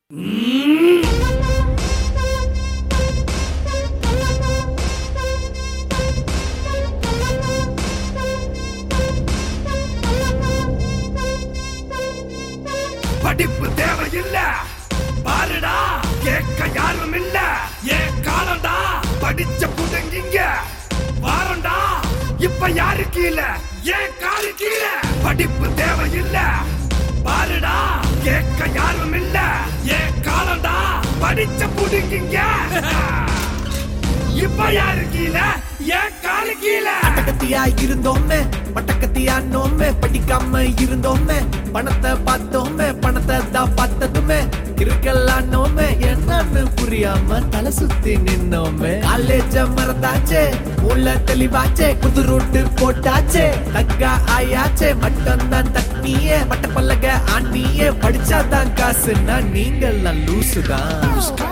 படிப்பு தேவையில்ல பாருடா கேட்க யாரும் இல்ல ஏன் காலம்டா படிச்ச புடுங்கிங்க வாரண்டா இப்ப யாரு கீழே ஏன் காலு கீழே படிப்பு தேவையில்ல பாருடா கேட்க யாரும் இல்ல ஏன் காலம்டா படிச்ச புடுங்கிங்க இப்ப யாரு கீழே ஏன் காலு கீழே பட்டக்கத்தியா இருந்தோமே பட்டக்கத்தியா நோமே படிக்காம இருந்தோமே பணத்தை பார்த்தோமே பணத்தை தான் பார்த்ததுமே இருக்கலாம் நோமே என்னன்னு புரியாம தலை சுத்தி நின்னோமே காலேஜ மறந்தாச்சே உள்ள தெளிவாச்சே புது ரூட்டு போட்டாச்சே தக்கா ஆயாச்சே மட்டும் தான் தக்கியே பட்ட பல்லக ஆண்டியே படிச்சாதான் காசுன்னா நீங்கெல்லாம் லூசுதான்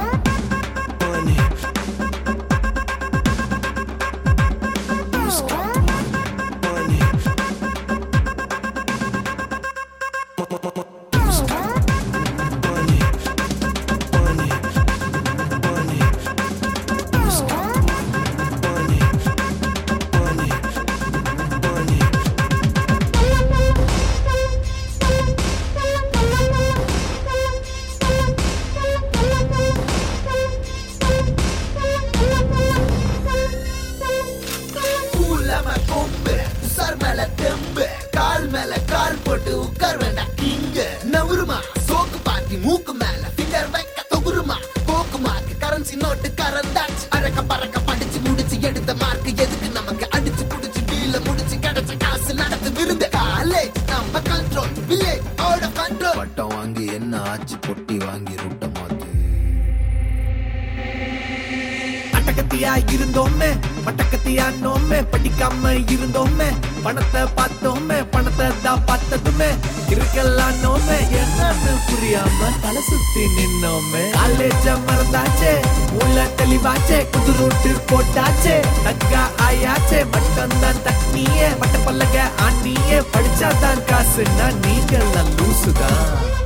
கூலம கொம்பு உசார் மேல தெம்பு கால் மேல கால் போட்டு உட்கார் வேண்டாம் இங்க நவுருமா சோக்கு பாத்தி மூக்கு மேல ஃபிங்கர் வைக்க தொகுருமா போக்கு மார்க் கரன்சி நோட்டு கரந்தாச்சு அறக்க பறக்க படிச்சு முடிச்சு எடுத்த மார்க் எதுக்கு நமக்கு அடிச்சு புடிச்சு டீல முடிச்சு கிடைச்ச காசு நடத்து விருந்த காலேஜ் நம்ம control village out of control பட்டம் வாங்கி என்ன ஆச்சு பொட்டி வாங்கி ரூட்ட மாத்து பட்டக்கத்தியா இருந்தோமே பட்டக்கத்தியா நோமே படிக்காம இருந்தோமே பணத்தை பார்த்தோமே பணத்தை தான் பார்த்ததுமே இருக்கலாம் நோமே என்னன்னு புரியாம தலை சுத்தி நின்னோமே காலேஜ மறந்தாச்சே உள்ள தெளிவாச்சே புது ரூட்டு போட்டாச்சே தக்கா ஆயாச்சே மட்டும் தான் தக்னியே பட்ட பல்லக ஆண்டியே படிச்சாதான் காசுன்னா நீங்கெல்லாம் லூசுதான்